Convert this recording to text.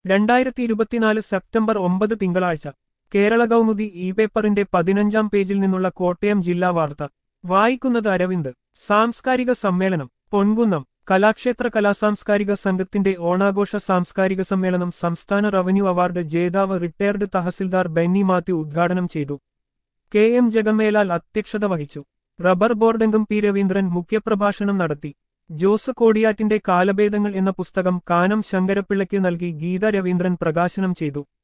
രണ്ടായിരത്തി ഇരുപത്തിനാല് സെപ്റ്റംബർ ഒമ്പത് തിങ്കളാഴ്ച കേരള കൗമുദി ഇ പേപ്പറിന്റെ പതിനഞ്ചാം പേജിൽ നിന്നുള്ള കോട്ടയം ജില്ലാ വാർത്ത വായിക്കുന്നത് അരവിന്ദ് സാംസ്കാരിക സമ്മേളനം പൊൻകുന്നം കലാക്ഷേത്ര കലാസാംസ്കാരിക സംഘത്തിന്റെ ഓണാഘോഷ സാംസ്കാരിക സമ്മേളനം സംസ്ഥാന റവന്യൂ അവാർഡ് ജേതാവ് റിട്ടയർഡ് തഹസിൽദാർ ബെന്നി മാത്യു ഉദ്ഘാടനം ചെയ്തു കെ എം ജഗമേലാൽ അധ്യക്ഷത വഹിച്ചു റബ്ബർ ബോർഡംഗം പി രവീന്ദ്രൻ മുഖ്യപ്രഭാഷണം നടത്തി ജോസ് കോടിയാറ്റിന്റെ കാലഭേദങ്ങൾ എന്ന പുസ്തകം കാനം ശങ്കരപ്പിള്ളയ്ക്ക് നൽകി ഗീത രവീന്ദ്രൻ പ്രകാശനം ചെയ്തു